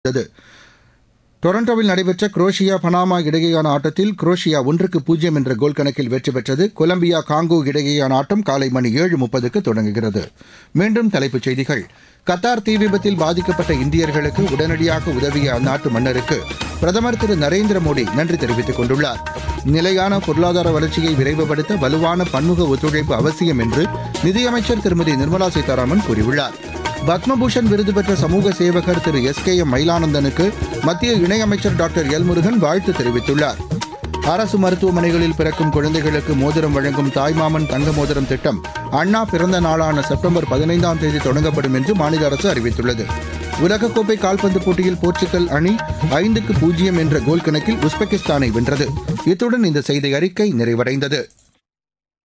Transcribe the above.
உள்ளது டொரண்டோவில் நடைபெற்ற குரோஷியா பனாமா இடையேயான ஆட்டத்தில் குரோஷியா ஒன்றுக்கு பூஜ்ஜியம் என்ற கோல் கணக்கில் வெற்றி பெற்றது கொலம்பியா காங்கோ இடையேயான ஆட்டம் காலை மணி ஏழு முப்பதுக்கு தொடங்குகிறது மீண்டும் தலைப்புச் செய்திகள் கத்தார் தீ விபத்தில் பாதிக்கப்பட்ட இந்தியர்களுக்கு உடனடியாக உதவிய அந்நாட்டு மன்னருக்கு பிரதமர் திரு நரேந்திர மோடி நன்றி தெரிவித்துக் கொண்டுள்ளார் நிலையான பொருளாதார வளர்ச்சியை விரைவுபடுத்த வலுவான பன்முக ஒத்துழைப்பு அவசியம் என்று நிதியமைச்சர் திருமதி நிர்மலா சீதாராமன் கூறியுள்ளார் பத்மபூஷன் விருது பெற்ற சமூக சேவகர் திரு எஸ் கே எம் மயிலானந்தனுக்கு மத்திய இணையமைச்சர் டாக்டர் எல் முருகன் வாழ்த்து தெரிவித்துள்ளார் அரசு மருத்துவமனைகளில் பிறக்கும் குழந்தைகளுக்கு மோதிரம் வழங்கும் தாய்மாமன் தங்க மோதிரம் திட்டம் அண்ணா பிறந்த நாளான செப்டம்பர் பதினைந்தாம் தேதி தொடங்கப்படும் என்று மாநில அரசு அறிவித்துள்ளது உலகக்கோப்பை கால்பந்து போட்டியில் போர்ச்சுகல் அணி ஐந்துக்கு பூஜ்ஜியம் என்ற கோல் கணக்கில் உஸ்பெகிஸ்தானை வென்றது இத்துடன் இந்த செய்தி அறிக்கை நிறைவடைந்தது